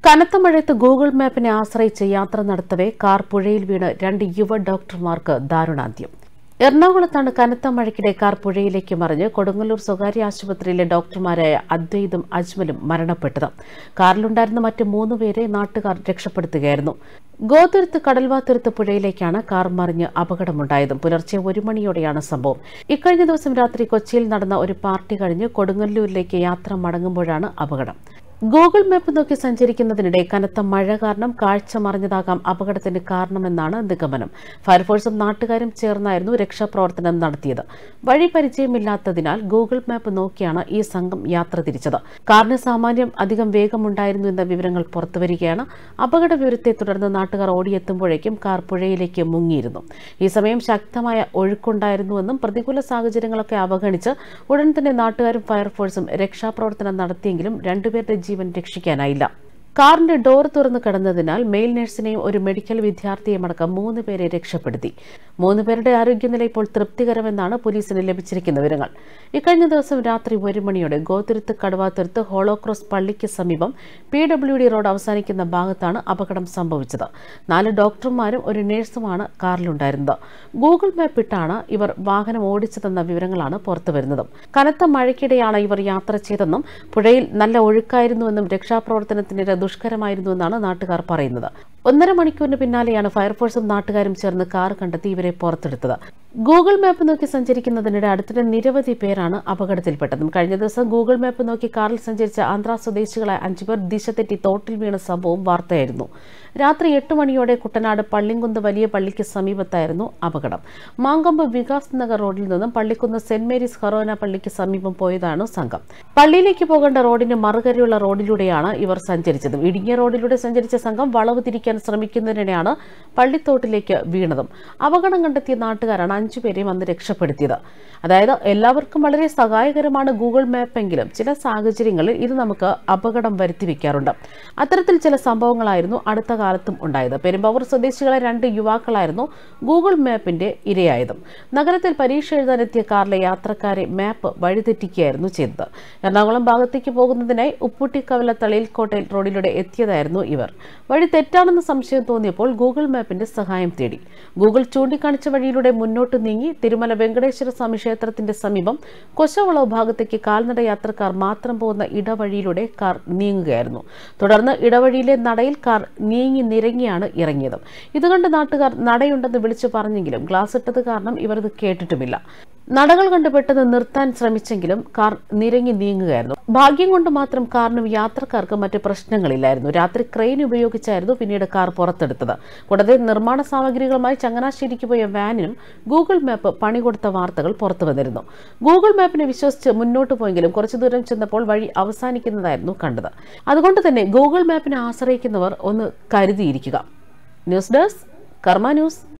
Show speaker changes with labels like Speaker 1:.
Speaker 1: കനത്ത മഴയത്ത് ഗൂഗിൾ മാപ്പിനെ ആശ്രയിച്ച് യാത്ര നടത്തവേ കാർ പുഴയിൽ വീണ് രണ്ട് യുവ ഡോക്ടർമാർക്ക് ദാരുണാന്ത്യം എറണാകുളത്താണ് കനത്ത മഴയ്ക്കിടെ കാർ പുഴയിലേക്ക് മറിഞ്ഞ് കൊടുങ്ങല്ലൂർ സ്വകാര്യ ആശുപത്രിയിലെ ഡോക്ടർമാരായ അദ്വൈതും അജ്മലും മരണപ്പെട്ടത് കാറിലുണ്ടായിരുന്ന മറ്റ് മൂന്നുപേരെ നാട്ടുകാർ രക്ഷപ്പെടുത്തുകയായിരുന്നു ഗോതുരുത്ത് കടൽവാതുരുത്ത് പുഴയിലേക്കാണ് കാർ മറിഞ്ഞ് അപകടമുണ്ടായതും പുലർച്ചെ ഒരു മണിയോടെയാണ് സംഭവം ഇക്കഴിഞ്ഞ ദിവസം രാത്രി കൊച്ചിയിൽ നടന്ന ഒരു പാർട്ടി കഴിഞ്ഞ് കൊടുങ്ങല്ലൂരിലേക്ക് യാത്ര മടങ്ങുമ്പോഴാണ് അപകടം ഗൂഗിൾ മാപ്പ് നോക്കി സഞ്ചരിക്കുന്നതിനിടെ കനത്ത മഴ കാരണം കാഴ്ച മറിഞ്ഞതാകാം അപകടത്തിന് കാരണമെന്നാണ് നിഗമനം ഫയർഫോഴ്സും നാട്ടുകാരും ചേർന്നായിരുന്നു രക്ഷാപ്രവർത്തനം നടത്തിയത് വഴി പരിചയമില്ലാത്തതിനാൽ ഗൂഗിൾ മാപ്പ് നോക്കിയാണ് ഈ സംഘം യാത്ര തിരിച്ചത് കാറിന് സാമാന്യം അധികം വേഗമുണ്ടായിരുന്നു എന്ന വിവരങ്ങൾ പുറത്തുവരികയാണ് അപകട വിവരത്തെ തുടർന്ന് നാട്ടുകാർ ഓടിയെത്തുമ്പോഴേക്കും കാർ പുഴയിലേക്ക് മുങ്ങിയിരുന്നു ഈ സമയം ശക്തമായ ഒഴുക്കുണ്ടായിരുന്നുവെന്നും പ്രതികൂല സാഹചര്യങ്ങളൊക്കെ അവഗണിച്ച് ഉടൻ തന്നെ നാട്ടുകാരും ഫയർഫോഴ്സും രക്ഷാപ്രവർത്തനം നടത്തിയെങ്കിലും രണ്ടുപേരുടെ ജീവൻ രക്ഷിക്കാനായില്ല കാറിന്റെ ഡോർ തുറന്നു കിടന്നതിനാൽ മെയിൽ നഴ്സിനെയും ഒരു മെഡിക്കൽ വിദ്യാർത്ഥിയെയും അടക്കം മൂന്ന് പേരെ രക്ഷപ്പെടുത്തി മൂന്ന് പേരുടെ ആരോഗ്യനില ഇപ്പോൾ തൃപ്തികരമെന്നാണ് പോലീസിന് ലഭിച്ചിരിക്കുന്ന വിവരങ്ങൾ ഇക്കഴിഞ്ഞ ദിവസം രാത്രി ഒരു മണിയോടെ ഗോതുരുത്ത് കടുവാത്തുരുത്ത് ഹോളോക്രോസ് പള്ളിക്ക് സമീപം പി ഡബ്ല്യു ഡി റോഡ് അവസാനിക്കുന്ന ഭാഗത്താണ് അപകടം സംഭവിച്ചത് നാല് ഡോക്ടർമാരും ഒരു നഴ്സുമാണ് കാറിലുണ്ടായിരുന്നത് ഗൂഗിൾ മാപ്പ് ഇട്ടാണ് ഇവർ വാഹനം ഓടിച്ചതെന്ന വിവരങ്ങളാണ് പുറത്തുവരുന്നത് കനത്ത മഴയ്ക്കിടെയാണ് ഇവർ യാത്ര ചെയ്തെന്നും പുഴയിൽ നല്ല ഒഴുക്കായിരുന്നുവെന്നും രക്ഷാപ്രവർത്തനത്തിന് ദുഷ്കരമായിരുന്നുവെന്നാണ് നാട്ടുകാർ പറയുന്നത് ഒന്നര മണിക്കൂറിന് പിന്നാലെയാണ് ഫയർഫോഴ്സും നാട്ടുകാരും ചേർന്ന് കാർ കണ്ടെത്തി ഇവരെ പുറത്തെടുത്തത് ഗൂഗിൾ മാപ്പ് നോക്കി സഞ്ചരിക്കുന്നതിനിടെ അടുത്തിടെ നിരവധി പേരാണ് അപകടത്തിൽപ്പെട്ടതും കഴിഞ്ഞ ദിവസം ഗൂഗിൾ മാപ്പ് നോക്കി കാറിൽ സഞ്ചരിച്ച ആന്ധ്ര സ്വദേശികളായ അഞ്ചുപേർ ദിശ തെറ്റി തോട്ടിൽ വീണ സംഭവം വാർത്തയായിരുന്നു രാത്രി എട്ട് മണിയോടെ കുട്ടനാട് പള്ളിങ്കുന്ന് വലിയ പള്ളിക്ക് സമീപത്തായിരുന്നു അപകടം മാങ്കൊമ്പ് വികാസ് നഗർ റോഡിൽ നിന്നും പള്ളിക്കുന്ന് സെന്റ് മേരീസ് ഹറോന പള്ളിക്ക് സമീപം പോയതാണ് സംഘം പള്ളിയിലേക്ക് പോകേണ്ട റോഡിന് മറുകരയുള്ള റോഡിലൂടെയാണ് ഇവർ സഞ്ചരിച്ചത് ഇടുങ്ങിയ റോഡിലൂടെ സഞ്ചരിച്ച സംഘം വളവ് തിരിക്കാൻ ശ്രമിക്കുന്നതിനിടെയാണ് പള്ളിത്തോട്ടിലേക്ക് വീണതും അപകടം കണ്ടെത്തിയ നാട്ടുകാരാണ് അഞ്ചുപേരെയും അന്ന് രക്ഷപ്പെടുത്തിയത് അതായത് എല്ലാവർക്കും വളരെ സഹായകരമാണ് ഗൂഗിൾ മാപ്പ് എങ്കിലും ചില സാഹചര്യങ്ങളിൽ ഇത് നമുക്ക് അപകടം വരുത്തി വെക്കാറുണ്ട് അത്തരത്തിൽ ചില സംഭവങ്ങളായിരുന്നു അടുത്ത കാലത്തും ഉണ്ടായത് പെരുമ്പാവൂർ സ്വദേശികളെ രണ്ട് യുവാക്കളായിരുന്നു ഗൂഗിൾ മാപ്പിന്റെ ഇരയായതും നഗരത്തിൽ പരീക്ഷ എഴുതാനെത്തിയ കാറിലെ യാത്രക്കാരെ മാപ്പ് വഴിതെറ്റിക്കുകയായിരുന്നു ചെയ്തത് എറണാകുളം ഭാഗത്തേക്ക് പോകുന്നതിനായി ഉപ്പുട്ടിക്കവല തളിയിൽക്കോട്ടയിൽ റോഡിലൂടെ എത്തിയതായിരുന്നു ഇവർ വഴി തെറ്റാണെന്ന് സംശയം തോന്നിയപ്പോൾ ഗൂഗിൾ മാപ്പിന്റെ സഹായം തേടി ഗൂഗിൾ ചൂണ്ടിക്കാണിച്ച വഴിയിലൂടെ മുന്നോട്ട് നീങ്ങി തിരുമല വെങ്കടേശ്വര സ്വാമി ക്ഷേത്രത്തിന്റെ സമീപം കൊശവളവ് ഭാഗത്തേക്ക് കാൽനട യാത്രക്കാർ മാത്രം പോകുന്ന ഇടവഴിയിലൂടെ കാർ നീങ്ങുകയായിരുന്നു തുടർന്ന് ഇടവഴിയിലെ നടയിൽ കാർ നീങ്ങി നിരങ്ങിയാണ് ഇറങ്ങിയത് ഇതുകണ്ട് നാട്ടുകാർ നടയുണ്ടെന്ന് വിളിച്ചു പറഞ്ഞെങ്കിലും ഗ്ലാസ് ഇട്ടത് കാരണം ഇവർ ഇത് കേട്ടിട്ടുമില്ല നടകൾ കണ്ട് പെട്ടെന്ന് നിർത്താൻ ശ്രമിച്ചെങ്കിലും കാർ നിരങ്ങി നീങ്ങുകയായിരുന്നു ഭാഗ്യം കൊണ്ട് മാത്രം കാറിനും യാത്രക്കാർക്ക് മറ്റ് പ്രശ്നങ്ങളില്ലായിരുന്നു രാത്രി ക്രെയിൻ ഉപയോഗിച്ചായിരുന്നു പിന്നീട് കാർ പുറത്തെടുത്തത് കൂടാതെ നിർമ്മാണ സാമഗ്രികളുമായി ചങ്ങനാശ്ശേരിക്ക് പോയ വാനിനും ഗൂഗിൾ മാപ്പ് പണി കൊടുത്ത വാർത്തകൾ പുറത്തു വന്നിരുന്നു ഗൂഗിൾ മാപ്പിനെ വിശ്വസിച്ച് മുന്നോട്ട് പോയെങ്കിലും കുറച്ചു ദൂരം ചെന്നപ്പോൾ വഴി അവസാനിക്കുന്നതായിരുന്നു കണ്ടത് അതുകൊണ്ട് തന്നെ ഗൂഗിൾ മാപ്പിനെ ആശ്രയിക്കുന്നവർ ഒന്ന് കരുതിയിരിക്കുക ന്യൂസ് ഡെസ്ക് കർമ്മ ന്യൂസ്